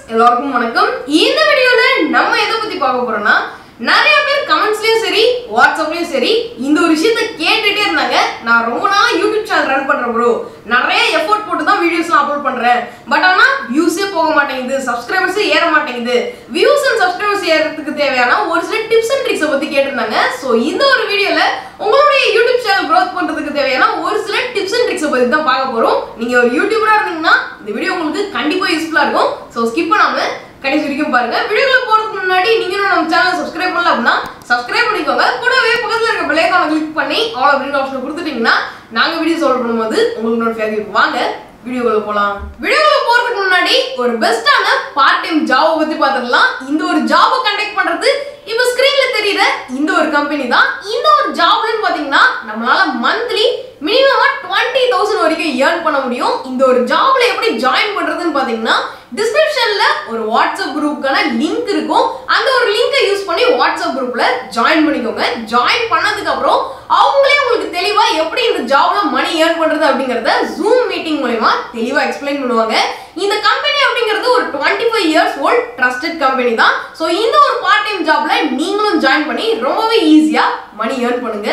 எல்லாருக்கும் வணக்கம் இந்த வீடியோல நம்ம எதை பத்தி பார்க்க போறோம்னா நிறைய பேர் கமெண்ட்ஸ்லயும் சரி வாட்ஸ்அப்லயும் சரி இந்த ஒரு விஷயத்த கேட்டுட்டே இருந்தாங்க நான் ரொம்ப நாளா யூடியூப் சேனல் ரன் பண்றேன் ப்ரோ நிறைய எஃபோர்ட் போட்டு தான் வீடியோஸ்லாம் அப்லோட் பண்றேன் பட் ஆனா வியூஸே போக மாட்டேங்குது சப்ஸ்கிரைபர்ஸே ஏற மாட்டேங்குது வியூஸ் அண்ட் சப்ஸ்கிரைபர்ஸ் ஏறதுக்கு தேவையான ஒரு சில டிப்ஸ் அண்ட் ட்ரிக்ஸை பத்தி கேட்டிருந்தாங்க ஸோ இந்த ஒரு வீடியோல உங்களுடைய யூடியூப் சேனல் க்ரோத் பண்றதுக்கு தேவையான ஒரு சில டிப்ஸ் அண்ட் ட்ரிக்ஸை பத்தி தான் பார்க்க போறோம் நீங்க ஒரு யூடியூபரா இருந்தீங்கன்னா இந்த வீடியோ உங்களுக்கு கண்டிப்பா யூஸ்ஃபுல்லா இருக்கும் ஸோ ஸ்கிப் பண்ணாம கடைசி வரைக்கும் பாருங்க வீடியோக்குள்ள போறதுக்கு முன்னாடி நீங்களும் நம்ம சேனலை சப்ஸ்கிரைப் பண்ணல அப்படின்னா சப்ஸ்கிரைப் பண்ணிக்கோங்க கூடவே பக்கத்துல இருக்க பெல் ஐகானை கிளிக் பண்ணி ஆல் அப்படின்ற ஆப்ஷன் கொடுத்துட்டீங்கன்னா நாங்க வீடியோ சால்வ் பண்ணும்போது உங்களுக்கு நோட்டிஃபிகேஷன் வாங்க வீடியோக்குள்ள போலாம் வீடியோக்குள்ள போறதுக்கு முன்னாடி ஒரு பெஸ்டான பார்ட் டைம் ஜாப் பத்தி பார்த்துடலாம் இந்த ஒரு ஜாபை கண்டக்ட் பண்றது இப்போ ஸ்கிரீன்ல தெரியுற இந்த ஒரு கம்பெனி தான் இந்த ஒரு ஜாப்லன்னு பாத்தீங்கன்னா நம்மளால மந்த்லி மினிமமா டுவெண்ட்டி தௌசண்ட் வரைக்கும் ஏர்ன் பண்ண முடியும் இந்த ஒரு ஜாப்ல எப்படி ஜாயின் பண்றதுன்னு பாத்தீங்கன்னா டிஸ்கிரிப்ஷன்ல ஒரு வாட்ஸ்அப் குரூப்புக்கான லிங்க் இருக்கும் அந்த ஒரு லிங்கை யூஸ் பண்ணி வாட்ஸ்அப் குரூப்ல ஜாயின் பண்ணிக்கோங்க ஜாயின் பண்ணதுக்கு அப்புறம் அவங்களே உங்களுக்கு தெளிவா எப்படி இந்த ஜாப்ல மணி ஏர்ன் பண்றது அப்படிங்கறத ஜூம் மீட்டிங் மூலமா தெளிவா எக்ஸ்பிளைன் பண்ணுவாங்க இந்த கம்பெனி அப்படிங்கிறது ஒரு twenty five years old trusted company தான் ஸோ இந்த ஒரு பார்ட் டைம் ஜாப்ல நீங்களும் ஜாயின் பண்ணி ரொம்பவே ஈஸியா மணி ஏர்ன் பண்ணுங்க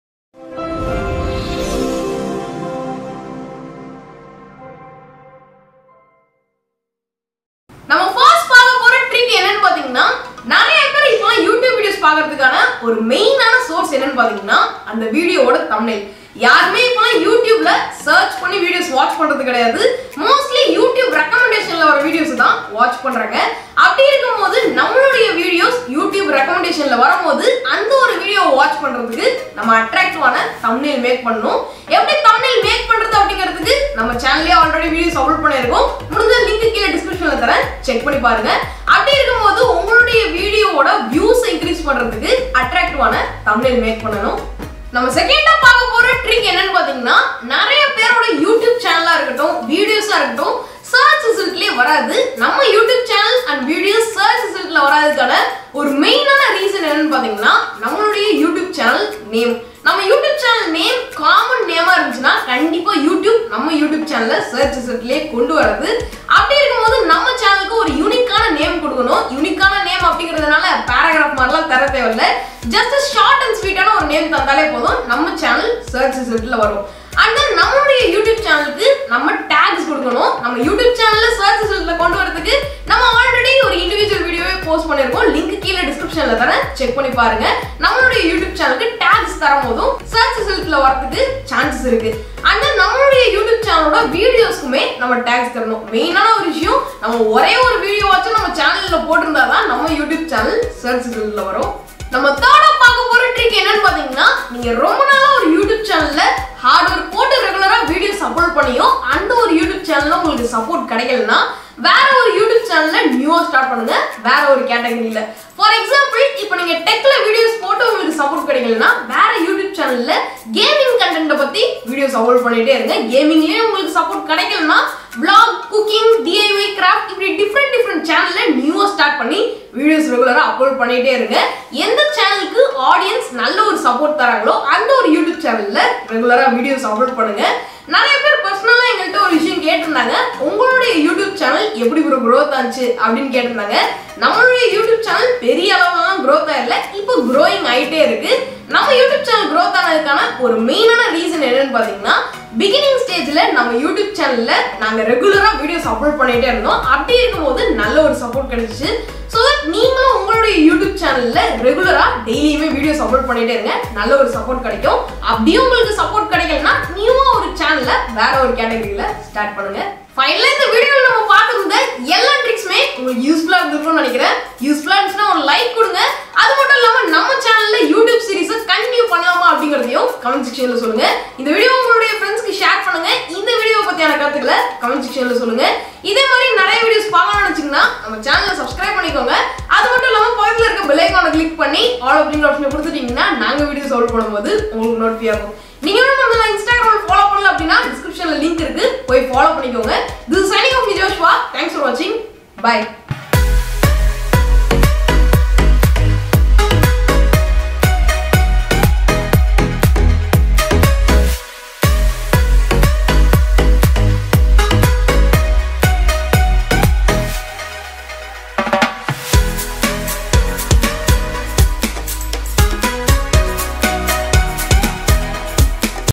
நம்ம ஃபர்ஸ்ட் பார்க்க போற ட்ரிக் என்னன்னு பாத்தீங்கன்னா நிறைய பேர் இப்போ யூடியூப் வீடியோஸ் பார்க்கிறதுக்கான ஒரு மெயினான சோர்ஸ் என்னன்னு பாத்தீங்கன்னா அந்த வீடியோவோட தம்ப்நெயில் யாருமே இப்போ யூடியூப்ல சர்ச் பண்ணி வீடியோஸ் வாட்ச் பண்றது கிடையாது மோஸ்ட்லி யூடியூப் ரெக்கமெண்டேஷன்ல வர வீடியோஸ் தான் வாட்ச் பண்றாங்க அப்படி இருக்கும்போது நம்மளுடைய வீடியோஸ் யூடியூப் ரெக்கமெண்டேஷன்ல வரும்போது அந்த ஒரு வீடியோ வாட்ச் பண்றதுக்கு நம்ம அட்ராக்டிவான தம்ப்நெயில் மேக் பண்ணணும் எப்படி தம்ப்நெயில் மேக் பண்றது அப்படிங்கிறதுக்கு நம்ம சேனல்லே ஆல்ரெடி வீடியோஸ் அப்லோட் பண்ணியிருக்கோம் முடிஞ்ச லிங்க் கீழே டிஸ்கிரிப்ஷன்ல தரேன் செக் பண்ணி பாருங்க அப்படி இருக்கும்போது உங்களுடைய வீடியோவோட வியூஸ் இன்க்ரீஸ் பண்றதுக்கு அட்ராக்டிவான தம்ப்நெயில் மேக் பண்ணணும் நம்ம செகண்டா பார்க்க போற ட்ரிக் என்னன்னு பாத்தீங்கன்னா நிறைய பேரோட யூடியூப் சேனலா இருக்கட்டும் வீடியோஸா இருக்கட்டும் சர்ச் ரிசல்ட்லயே வராது நம்ம YouTube channel and videos search ரிசல்ட்ல வராதுக்கான ஒரு மெயினான ரீசன் என்னன்னு பாத்தீங்கன்னா நம்மளுடைய யூடியூப் சேனல் நேம் நம்ம யூடியூப் சேனல் நேம் காமன் நேமா இருந்துச்சுன்னா கண்டிப்பா யூடியூப் நம்ம யூடியூப் சேனல்ல சர்ச் ரிசல்ட்லயே கொண்டு வராது அப்படி இருக்கும்போது நம்ம சேனலுக்கு ஒரு யூனிக்கான நேம் கொடுக்கணும் யூனிக்கான நேம் அப்படிங்கிறதுனால பேராகிராஃப் மாதிரிலாம் தர தேவையில்ல ஜஸ்ட் ஷார்ட் அண்ட் ஸ்வீட்டான ஒரு நேம் தந்தாலே போதும் நம்ம சேனல் சர்ச் ரிசல்ட்ல வரும் அண்ட் தென் நம்மளுடைய யூடியூப் சேனலுக்கு நம்ம டேக்ஸ் கொடுக்கணும் நம்ம யூடியூப் சேனல்ல சர்ச் ரிசல்ட்ல கொண்டு வரதுக்கு நம்ம ஆல்ரெடி ஒரு இண்டிவிஜுவல் வீடியோவே போஸ்ட் பண்ணிருக்கோம் லிங்க் கீழே டிஸ்கிரிப்ஷன்ல தரேன் செக் பண்ணி பாருங்க நம்மளுடைய யூடியூப் சேனலுக்கு டேக்ஸ் தரும் போதும் சர்ச் ரிசல்ட்ல வரதுக்கு சான்சஸ் இருக்கு அண்ட் தென் நம்மளுடைய யூடியூப் சேனலோட வீடியோஸ்க்குமே நம்ம டேக்ஸ் தரணும் மெயினான ஒரு விஷயம் நம்ம ஒரே ஒரு வீடியோ வச்சு நம்ம சேனல்ல போட்டிருந்தா தான் நம்ம யூடியூப் சேனல் சர்ச் ரிசல்ட்ல வரும் நம்ம தேர்டா பார்க்க போற ட்ரிக் என்னன்னு பாத்தீங்கன்னா நீங்க ரொம்ப நாளா ஒரு யூடியூப் சேனல்ல ஹார்ட் ஒர்க் போட்டு ரெகுலரா வீடியோஸ் அப்லோட் பண்ணியும் அந்த ஒரு யூடியூப் சேனல்ல உங்களுக்கு சப்போர்ட் கிடைக்கலன்னா வேற ஒரு யூடியூப் சேனல்ல நியூவா ஸ்டார்ட் பண்ணுங்க வேற ஒரு கேட்டகரியில ஃபார் எக்ஸாம்பிள் இப்போ நீங்க டெக்ல வீடியோஸ் போட்டு உங்களுக்கு சப்போர்ட் கிடைக்கலன்னா வேற யூடியூப் சேனல்ல கேமிங் கண்டென்ட்டை பத்தி வீடியோஸ் அப்லோட் பண்ணிட்டே இருங்க கேமிங்லயே உங்களுக்கு சப்போர்ட் கிடைக்கலன்னா vlog குக்கிங் டிஐஒய் கிராஃப்ட் இப்படி டிஃப்ரெண்ட் டிஃப்ரெண்ட் சேனல்ல நியூவா ஸ்டார்ட் பண்ணி வீடியோஸ் ரெகுலரா அப்லோட் பண்ணிட்டே இருங்க எந்த சேனலுக்கு ஆடியன்ஸ் நல்ல ஒரு சப்போர்ட் தராங்களோ அந்த ஒரு யூடியூப் சேனல்ல ரெகுலரா வீடியோஸ் அப்லோட் பண்ணுங்க நிறைய பேர் பர்சனலா எங்கள்கிட்ட ஒரு விஷயம் கேட்டிருந்தாங்க உங்களுடைய யூடியூப் சேனல் எப்படி ப்ரோ growth ஆச்சு அப்படின்னு கேட்டிருந்தாங்க நம்மளுடைய யூடியூப் சேனல் பெரிய அளவுலாம் growth ஆகல இப்போ growing ஆயிட்டே இருக்கு நம்ம யூடியூப் சேனல் growth ஆனதுக்கான ஒரு மெயினான ரீசன் என்னன்னு பாத்தீங்கன்னா பிகினிங் ஸ்டேஜ்ல நம்ம யூடியூப் சேனல்ல நாங்க ரெகுலரா வீடியோஸ் அப்லோட் பண்ணிட்டே இருந்தோம் அப்படி இருக்கும்போது நல்ல ஒரு சப்போர்ட் கிடைச்சிச்சு ஸோ நீங்களும் உங்களுடைய யூடியூப் சேனல்ல ரெகுலரா டெய்லியுமே வீடியோஸ் அப்லோட் பண்ணிட்டே இருங்க நல்ல ஒரு சப்போர்ட் கிடைக்கும் அப்படியே உங்களுக்கு சப்போர்ட் கிடைக்கலன்னா நியூவா ஒரு சேனல்ல வேற ஒரு கேட்டகரியில ஸ்டார்ட் பண்ணுங்க ஃபைனலா இந்த வீடியோல நம்ம பார்த்திருந்த எல்லா ட்ரிக்ஸுமே உங்களுக்கு யூஸ்ஃபுல்லா இருந்திருக்கும்னு நினைக்கிறேன் யூஸ்ஃபுல்லா இருந்துச்சுன்னா ஒரு லைக் கொடுங்க அது மட்டும் இல்லாம நம்ம சேனல்ல யூடியூப் சீரிஸை கண்டினியூ பண்ணலாமா அப்படிங்கறதையும் கமெண்ட் செக்ஷன்ல சொல்லுங்க இந்த வீடியோ உங்களுடைய ஃப்ரெண்ட்ஸ்க்கு ஷேர் பண்ணுங்க இந்த வீடியோ பத்தியான கருத்துக்களை கமெண்ட் செக்ஷன்ல சொல்லுங்க இதே மாதிரி நிறைய வீடியோஸ் பார்க்கணும்னு நினைச்சீங்கன்னா நம்ம சேனலை சப்ஸ்கிரைப் பண்ணிக்கோங்க அது மட்டும் இல்லாம பக்கத்துல இருக்க பெல் ஐகானை கிளிக் பண்ணி ஆல் அப்படிங்கிற ஆப்ஷனை கொடுத்துட்டீங்கன்னா நாங்க வீடியோஸ் அப்லோட் பண்ணும்போது உங்களுக்கு நோட்டிஃபை ஆகும் நீங்க இன்னும் நம்மள இன்ஸ்டாகிராம்ல ஃபாலோ பண்ணல அப்படின்னா டிஸ்கிரிப்ஷன்ல லிங்க் இருக்கு போய் ஃபாலோ பண்ணிக்கோங்க this signing off Joshua thanks for வாட்சிங் பை